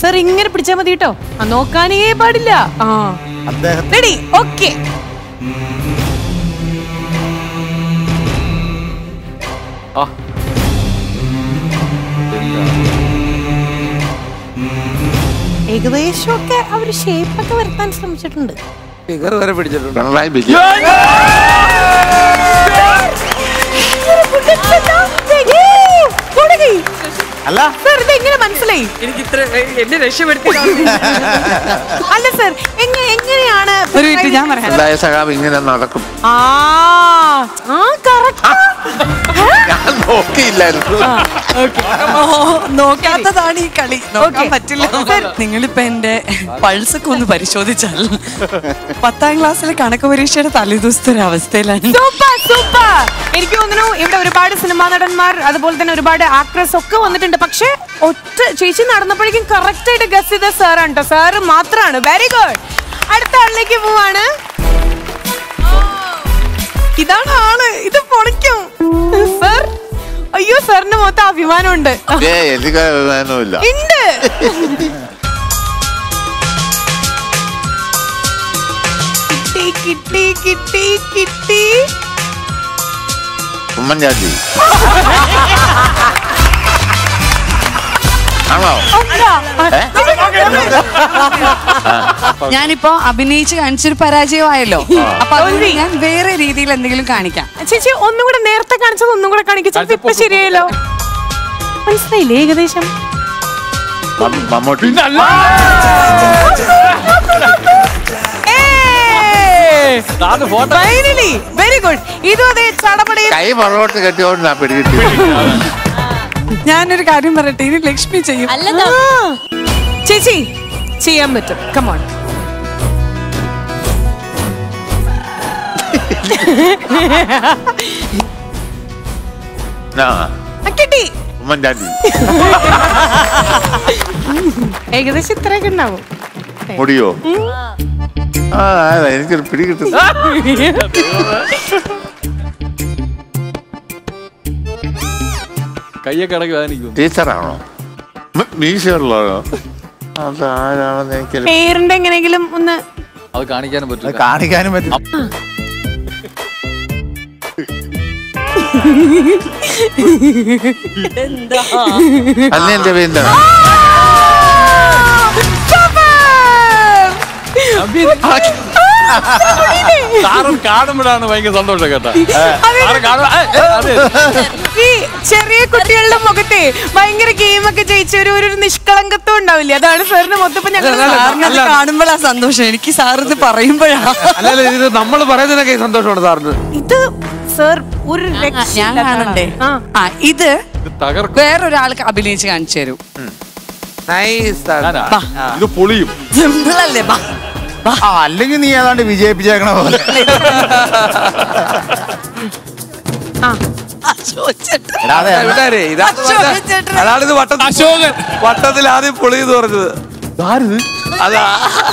Sir ഇങ്ങനെ പിടിച്ചാൽ മതി കേട്ടോ ആ നോക്കാനേ പാടില്ല ആ അദ്ദേഹം റെഡി ഓക്കെ ആ ഏകദേശമൊക്കെ അവർ ഷേപ്പൊക്കെ വരുത്താൻ ശ്രമിച്ചിട്ടുണ്ട് ഫിഗർ വരെ പിടിച്ചിട്ടുണ്ട് പിണറായി വിജയൻ അല്ല സാർ ഇത് എങ്ങനെ മനസ്സിലായി എനിക്ക് ഇത്ര എന്നെ രക്ഷപ്പെടുത്തി അല്ല സാർ എങ്ങനെ എങ്ങനെയാണ് ഒരു മിനിറ്റ് ഞാൻ പറയാം ഉണ്ടായ സഖാവ് ഇങ്ങനെ നടക്കും ആ ആ കറക്റ്റ് ഞാൻ നോക്കിയില്ലായിരുന്നു നോക്കാത്തതാണ് ഈ കളി നോക്കാൻ Okay. പറ്റില്ല നിങ്ങളിപ്പോ എന്റെ പൾസൊക്കെ ഒന്ന് പരിശോധിച്ചാൽ പത്താം ക്ലാസ്സിലെ കണക്ക് പരീക്ഷയുടെ തലേദിവസത്തെ ഒരു അവസ്ഥയിലാണ് സൂപ്പർ സൂപ്പർ എനിക്ക് തോന്നുന്നു ഇവിടെ ഒരുപാട് സിനിമാ നടന്മാർ അതുപോലെ തന്നെ ഒരുപാട് ആക്ട്രസ് ഒക്കെ വന്നിട്ടുണ്ട് പക്ഷെ ഒറ്റ ചേച്ചി നടന്നപ്പോഴേക്കും കറക്റ്റ് ആയിട്ട് ഗസ് ചെയ്ത സാറാണ് കേട്ടോ സാറ് മാത്രമാണ് വെരി ഗുഡ് അടുത്ത ആളിലേക്ക് പോവാണ് ഇതാണ് ആള് ഇത് പൊളിക്കും സർ അയ്യോ സാറിന് മൊത്തം അഭിമാനമുണ്ട് ഏ എനിക്ക് അഭിമാനമില്ല ഉണ്ട് കിട്ടി കിട്ടി കിട്ടി കിട്ടി ഉമ്മൻചാണ്ടി ആണോ ഏ? ഞാനിപ്പോ അഭിനയിച്ച് കാണിച്ചൊരു പരാജയമായല്ലോ അപ്പൊ അതുകൊണ്ട് ഞാൻ വേറെ രീതിയിൽ എന്തെങ്കിലും കാണിക്കാം ചേച്ചി ഒന്നും കൂടെ നേരത്തെ കാണിച്ചത് ഒന്നും കൂടെ കാണിക്കും ഇപ്പൊ ശരിയായല്ലോ മനസ്സിലായില്ലേ ഏകദേശം മം- മമ്മൂട്ടി ഫൈനലി വെരി ഗുഡ് ഇതും അതെ ചടപടയിൽ കൈ പുറകോട്ട് കെട്ടിയോണ്ട് ഞാൻ പിടികിട്ടി ഞാനൊരു കാര്യം പറയട്ടെ ഇനി ലക്ഷ്മി ചെയ്യും ആ. ചേച്ചി ചെയ്യാൻ പറ്റും കമോൺ ആ കിട്ടി ഉമ്മൻചാണ്ടി ഏകദേശം ഇത്രയൊക്കെ ഉണ്ടാവും മുടിയോ ആ അതാ, എനിക്കൊരു പിടികിട്ടും കയ്യൊക്കെ ഇടയ്ക്ക് വേദനിക്കും ടീച്ചറാണോ മ- മീശയുള്ളതാണോ അത് ആരാണെന്ന് എനിക്ക് പേരിന്റെ എങ്ങനെയെങ്കിലും ഒന്ന് അത് കാണിക്കാനും അത് പറ്റില്ല കാണിക്കാനും പറ്റും അല്ല എന്റെ പേര് സാറും കാണുമ്പോഴാണ് ഭയങ്കര സന്തോഷം കേട്ടാ സാറ് കാണുമ്പോ ഏ, ഏ, അതെ ഈ ചെറിയ കുട്ടികളുടെ മുഖത്തെ ഭയങ്കര ഗെയിമൊക്കെ ജയിച്ച ഒരു ഒരു നിഷ്കളങ്കത്വം ഉണ്ടാവില്ലേ അതാണ് സാറിന് മൊത്തം ഇപ്പൊ ഞങ്ങൾ സാറിനത് കാണുമ്പോഴാ സന്തോഷം എനിക്ക് സാർ ഇത് പറയുമ്പോഴാ അല്ലല്ല ഇത് നമ്മൾ പറയുന്നതിനൊക്കെ സന്തോഷമാണ് സാറിന് ഇത് സാർ ഒരു ഞാൻ രക്ഷയില്ലാത്ത കാണണ്ടേ ആളാണ്. ആ ആ ഇത് ഇത് തകർക്കും വേറൊരാൾക്ക് അഭിനയിച്ച് കാണിച്ചു തരൂ നൈസ് ഞാനാ? ഇത് പൊളിയും സിമ്പിൾ അല്ലേ ബാ ആ അല്ലെങ്കിൽ നീ ഏതാണ്ട് വിജയിപ്പിച്ചേക്കണ പോലെ ആ, ചോദിച്ചിട്ട്. എടാ, അതെ, എന്നാ- വിടാരെ, ഇതാണ് അശോകൻ വട്ട- ചേട്ടൻ. അതാണിത് വട്ടത്തിൽ അശോകൻ വട്ടത്തിൽ ആദ്യം പൊളി എന്ന് പറഞ്ഞത് അതാ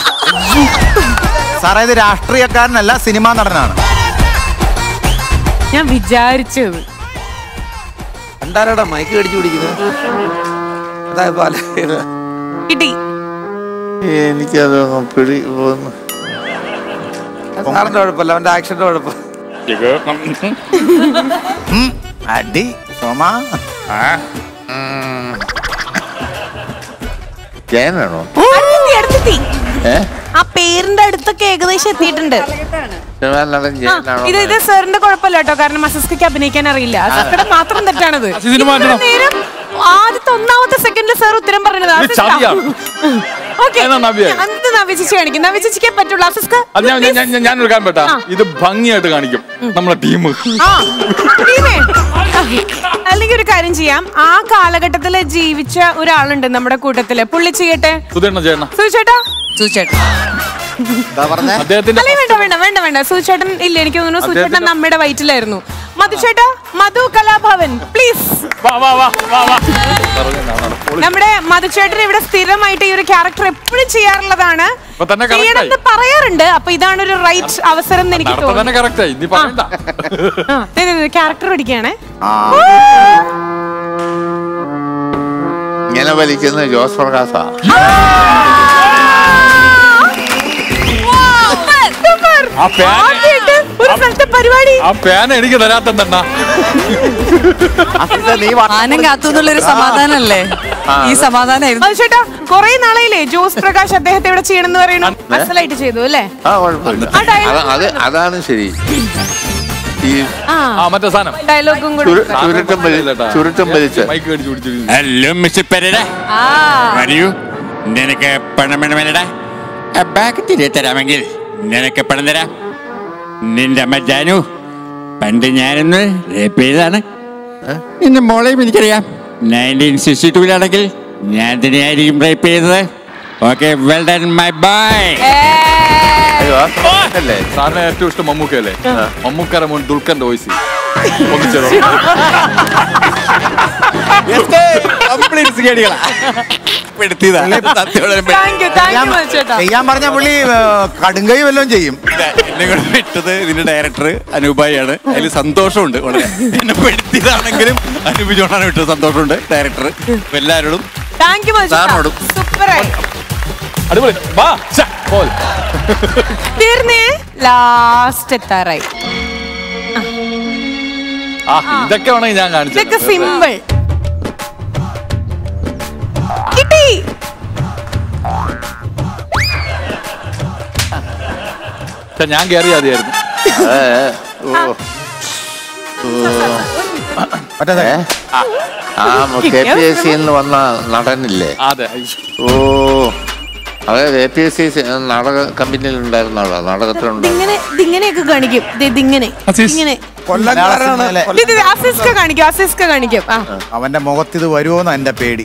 സാറേ ഇത് രാഷ്ട്രീയക്കാരനല്ല സിനിമാ നടനാണ് ഞാൻ വിചാരിച്ചത് രണ്ടാരോടെ മയക്ക് കടിച്ചു പിടിക്കുന്നത് അതാ പോലെ കിട്ടി എനിക്കത് പിടി പോകുന്നു സാറിന്റെ കുഴപ്പമില്ല അവന്റെ ആക്ഷന്റെ കുഴപ്പം ഉം, അടി സോമ ജയനാണോ അടുത്തെത്തി, അടുത്തെത്തി. ഏ ആ പേരിന്റെ അടുത്തൊക്കെ ഏകദേശം എത്തിയിട്ടുണ്ട് സിനിമാ നടൻ ആ, ജയനാണോ ഇത് ഇത് സാറിന്റെ കുഴപ്പമില്ല കേട്ടോ കാരണം അസിസ്കയ്ക്ക് അഭിനയിക്കാൻ അറിയില്ല അസിസ്കയുടെ മാത്രം തെറ്റാണത് അസിസിന് മാറ്റണം. ഇത്ര നേരം ആദ്യത്തെ ഒന്നാമത്തെ സെക്കൻഡിൽ സാർ ഉത്തരം പറഞ്ഞത് ഇത് ചതിയാണ്. ഓക്കെ എന്നാ നവ്യ? അന്ന് നവ്യ ചേച്ചി കാണിക്കും നവ്യ ചേച്ചിക്കേ പറ്റുള്ളൂ അസിസ്ക അത് ഞാൻ ഞാൻ- ഞാൻ- ഞാനൊരു കാര്യം പറ്റാ ആ. ഇത് ഭംഗിയായിട്ട് കാണിക്കും നമ്മളെ ടീം ആ ടീമേ. അല്ലെങ്കിൽ ഒരു കാര്യം ചെയ്യാം ആ കാലഘട്ടത്തിൽ ജീവിച്ച ഒരാളുണ്ട് നമ്മുടെ കൂട്ടത്തില് പുള്ളി ചെയ്യട്ടെ സുധീർണ ചേട്ടന സുചേട്ടാ സൂചേട്ടൻ എന്താ പറഞ്ഞേ അദ്ദേഹത്തിന്റെ അല്ലേ വേണ്ട വേണ്ട വേണ്ട വേണ്ട സുചേട്ടൻ ഇല്ല എനിക്ക് തോന്നുന്നു സുചേട്ടൻ അദ്ദേഹത്തിന്റെ- നമ്മുടെ വയറ്റിലായിരുന്നു മധുചേട്ടാ മധു കലാഭവൻ പ്ലീസ് വാ വാ വാ വാ വാ നമ്മുടെ മധുചേട്ടൻ ഇവിടെ സ്ഥിരമായിട്ട് ഈ ഒരു ക്യാരക്ടർ എപ്പോഴും ചെയ്യാറുള്ളതാണ് ഇപ്പൊ തന്നെ correct ആയി. ചെയ്യണമെന്ന് പറയാറുണ്ട് അപ്പൊ ഇതാണ് ഒരു റൈറ്റ് അവസരം എന്ന് എനിക്ക് നടത്ത തന്നെ തോന്നുന്നു കറക്റ്റ് ആയി നീ പറയണ്ട ക്യാരക്ടർ പഠിക്കുകയാണേ ആ ഇങ്ങനെ പേന വലിക്കുന്നത് ജോസ് പ്രകാശാ ആ പേന ആദ്യമായിട്ട് ഒരു സ്ഥലത്തെ പരിപാടി ആ പേന എനിക്ക് തരാത്തണ്ടെണ്ണ അസിസ്റ്റ നീ വ- ആനം കാത്തു എന്നുള്ളൊരു സമാധാനല്ലേ ഈ സമാധാനായിരുന്നു മനുഷ്യേട്ടാ കൊറേ നാളായില്ലേ ജോസ് പ്രകാശ് അദ്ദേഹത്തെ ഇവിടെ ചെയ്യണമെന്ന് പറയുന്നു അസലായിട്ട് ചെയ്തു അല്ലേ ആ കുഴപ്പമില്ല ആ dialogue- അത് അത് അതാണ് ശരി ഈ ആ ആ മറ്റേ സാധനം ഡയലോഗും കൂടെ ചുരു- ചുരുട്ടം വലി ചുരുട്ടം വലിച്ച് മൈക്ക് മേടിച്ച് പിടിച്ചു ഹലോ മിസ്റ്റർ പെരട ആ വരൂ നിനക്ക് പണം വേണമെന്നടാ ആ ബാഗ് തിരികെ തരാമെങ്കിൽ നിനക്ക് പണം തരാം നിന്റെ അമ്മ ജാനു പണ്ട് ഞാനൊന്ന് റേപ്പ് ചെയ്തതാണ് നിന്റെ മോളെയും എനിക്കറിയാം നയൻറ്റീൻ സിക്സ്റ്റി ടൂവിലാണെങ്കിൽ ഞാൻ തന്നെയായിരിക്കും റേപ്പ് ചെയ്തത് okay well done my bye അയ്യോ, ആ സമയത്തല്ലേ? സാറിന് ഏറ്റവും ഇഷ്ടം മമ്മൂക്കയല്ലേ മമ്മൂക്കര മോൻ ദുൽഖറിന്റെ വോയിസ് ഒന്നിച്ചതോ താങ്ക് യു താങ്ക് യു ചെയ്യാൻ- മനുഷ്യേട്ടാ ചെയ്യാൻ പറഞ്ഞ പുള്ളി ഏ, കടുങ്കൈ വല്ലതും ചെയ്യും എന്നെ കൂടെ വിട്ടത് ഇതിന്റെ ഡയറക്ടർ അനൂപായാണ് അതിൽ സന്തോഷമുണ്ട് വളരെ എന്നെ പെടുത്തിയതാണെങ്കിലും അനൂപ് ജോണാണ് വിട്ടത് സന്തോഷമുണ്ട് ഡയറക്ടർ എല്ലാവരോടും താങ്ക് യു സാറിനോടും. സൂപ്പറായി അടിപൊളി വാ ശ്ശെ, പോൽ. തീർന്നേ ലാസ്റ്റ് എത്താറായി ആ ഇതൊക്കെ വേണമെങ്കിൽ ഞാൻ കാണിച്ചു ഇതൊക്കെ സിമ്പിൾ കിട്ടി പക്ഷെ ഞാൻ കയറിയാ മതിയായിരുന്നു ഏ, ഓ, മറ്റേ ഏ? ആ കെ പി എസ് സിന്ന് വന്ന നടനില്ലേ അതെ അയ്യോ. ഓ അത് കെ പി എസ് സി നാടക കമ്പനിയിൽ ഉണ്ടായിരുന്ന ആളാ നാടകത്തിലുണ്ടായിരുന്നു ഇതിങ്ങനെ ഇതിങ്ങനെയൊക്കെ കാണിക്കും ദേ ഇതിങ്ങനെ ഇങ്ങനെ കൊല്ലംകാരനാണ് ഇത് ഇത് അസിസ്ക കാണിക്കും അസിസ്ക കാണിക്കും ആ അവന്റെ മുഖത്ത് ഇത് വരുമോന്ന് എന്റെ പേടി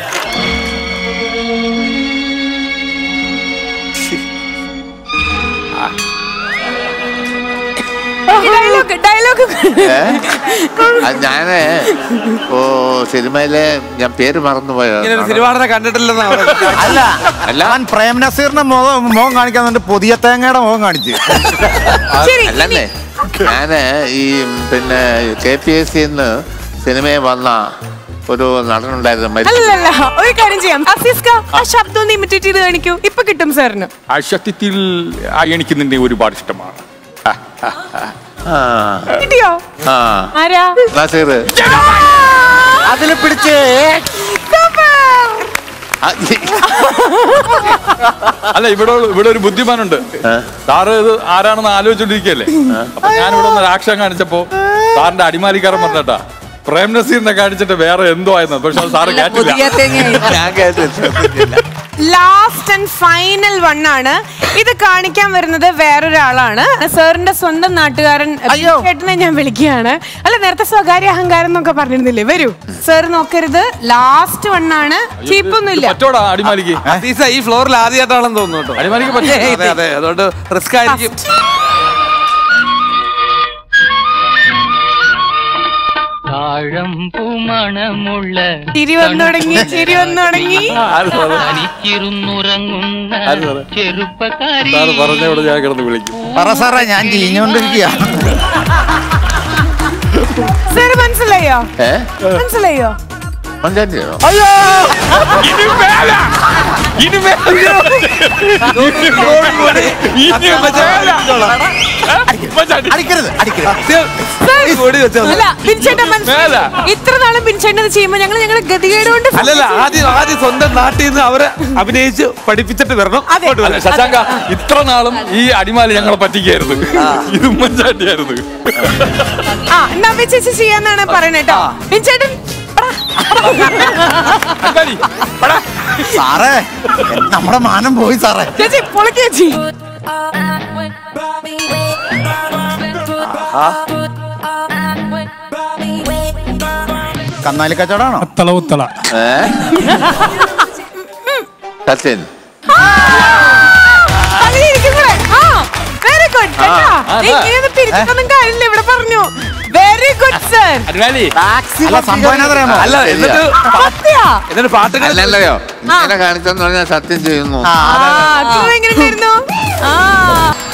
ഡയലോഗ് ഡയലോഗ് ഏ? അത് ഞാന് ഓ സിനിമയിലെ ഞാൻ പേര് മറന്നുപോയത് ഇങ്ങനെ ഒരു സിനിമ നടനെ കണ്ടിട്ടില്ലെന്നാ പറയുന്നത്. അല്ല അല്ല അവൻ പ്രേം നസീറിന്റെ മുഖം മുഖം കാണിക്കാൻ വേണ്ടി പുതിയ തേങ്ങയുടെ മുഖം കാണിച്ചു ശരി അല്ലല്ലേ ഞാന് ഈ പിന്നെ കെ പി എസ് സിന്ന് സിനിമയിൽ വന്ന ഒരു നടനുണ്ടായിരുന്നു മരിച്ചു അല്ലല്ല ഒരു കാര്യം ചെയ്യാം അസിസ്ക ആ ശബ്ദം ഒന്ന് ഇമിറ്റേറ്റ് ചെയ്ത് കാണിക്കൂ ഇപ്പൊ കിട്ടും സാറിന് ആ ശക്തിത്തിൽ ആ എനിക്ക് നിന്നെ ഒരുപാട് ഇഷ്ടമാണ് ആ കിട്ടിയോ ആ ആരാ നസീർ അതിൽ പിടിച്ച് Super! ആ, ഈ- അല്ല ഇവിടെ ഇവിടെ ഒരു ബുദ്ധിമാനുണ്ട് സാറ് ഇത് ആരാണെന്ന് ആലോചിച്ചോണ്ടിരിക്കല്ലേ അപ്പൊ ഞാൻ ഇവിടെ ഒന്ന് ആക്ഷൻ കാണിച്ചപ്പോ സാറിന്റെ അടിമാലിക്കാരൻ പറഞ്ഞേട്ടാ പ്രേം നസീറിനെ കാണിച്ചിട്ട് വേറെ എന്തോ ആയിരുന്നു പക്ഷെ അത് സാറ് കേട്ടില്ല പുതിയ തേങ്ങ ഞാൻ കേട്ടില്ല ലാസ്റ്റ് ആൻഡ് ഫൈനൽ വൺ ആണ് ഇത് കാണിക്കാൻ വരുന്നത് വേറൊരാളാണ് സാറിന്റെ സ്വന്തം നാട്ടുകാരൻ ചേട്ടനെ ഞാൻ വിളിക്കുകയാണ് അല്ല നേരത്തെ സ്വകാര്യ അഹങ്കാരം എന്നൊക്കെ പറഞ്ഞിരുന്നില്ലേ വരൂ സാർ നോക്കരുത് ലാസ്റ്റ് വൺ ആണ് ചീപ്പൊന്നുമില്ല പറ്റോടാ അടിമാലിക്ക് അസീസ ഈ ഫ്ലോറിൽ ആദ്യമായിട്ടാണെന്ന് തോന്നുന്നു കേട്ടോ അടിമാലിക്ക് പറ്റോ അതെ അതെ അതുകൊണ്ട് റിസ്ക് ആയിരിക്കും താഴമ്പൂ മണമുള്ള ചിരി വന്നു തുടങ്ങി ചിരി വന്നു തുടങ്ങി തനിച്ചിരുന്നുറങ്ങുന്ന ആര് സാറേ? ചെറുപ്പക്കാരി സാറ് പറഞ്ഞ ഇവിടെ ഞാൻ കിടന്ന് വിളിക്കും പറ സാറേ ഞാൻ ചീഞ്ഞോണ്ടിരിക്കുക സാർ മനസ്സിലായോ ഏ മനസ്സിലായോ പഞ്ചായത്തിലോ ഇനി മേല! ഇനി മേല! ഇനി മേല! മച്ചാടി. അടിക്കരുത് അടിക്കരുത് കൂടി വെച്ചോ അല്ല ബിൻചേട്ടൻ മേല. മനസ്സിലായി ഇത്ര നാളും ബിൻചേട്ടൻ ഇത് ചെയ്യുമ്പോ ഞങ്ങൾ ഞങ്ങളുടെ ഗതികേട് കൊണ്ട് അല്ലല്ല ആദ്യം ആദ്യം സ്വന്തം നാട്ടിൽ നിന്ന് അവരെ അഭിനയിച്ച് പഠിപ്പിച്ചിട്ട് വരണം അതെ. ഇങ്ങോട്ട് അല്ല വരണം. ശശാങ്ക ഇത്ര നാളും ഈ അടിമാലി ഞങ്ങളെ പറ്റിക്കായിരുന്നു ഇത് ഉമ്മൻചാണ്ടിയായിരുന്നു ആ നവ്യ ചേച്ചി ചെയ്യാന്നാണ് പറയണേ കേട്ടോ ബിൻചേട്ടൻ പറ. അടിമാലി, പടാ. സാറേ നമ്മുടെ മാനം പോയി സാറേ ചേച്ചി പൊളിക്ക് ചേച്ചി കന്നാലി കച്ചവടമാണോ ഏ സത്യൻ തലയിരിക്കും കൂടെ. ആ വെരി ഗുഡ് കേട്ടോ ആ, ഇങ്ങനെയൊന്നും പിരിച്ചിട്ടൊന്നും കാര്യമില്ല ഇവിടെ പറഞ്ഞു വെരി ഗുഡ് സർ അടിമാലി അല്ല സംഭവം എന്നറിയാമോ അല്ല എന്നിട്ട് സത്യാ എന്നിട്ട് പാട്ടുകൾ അല്ലല്ലയോ ഇങ്ങനെ കാണിച്ചെന്ന് പറഞ്ഞാൽ സത്യം ചെയ്യുന്നു ആ ആ അത് എങ്ങനെ ഉണ്ടായിരുന്നു ആ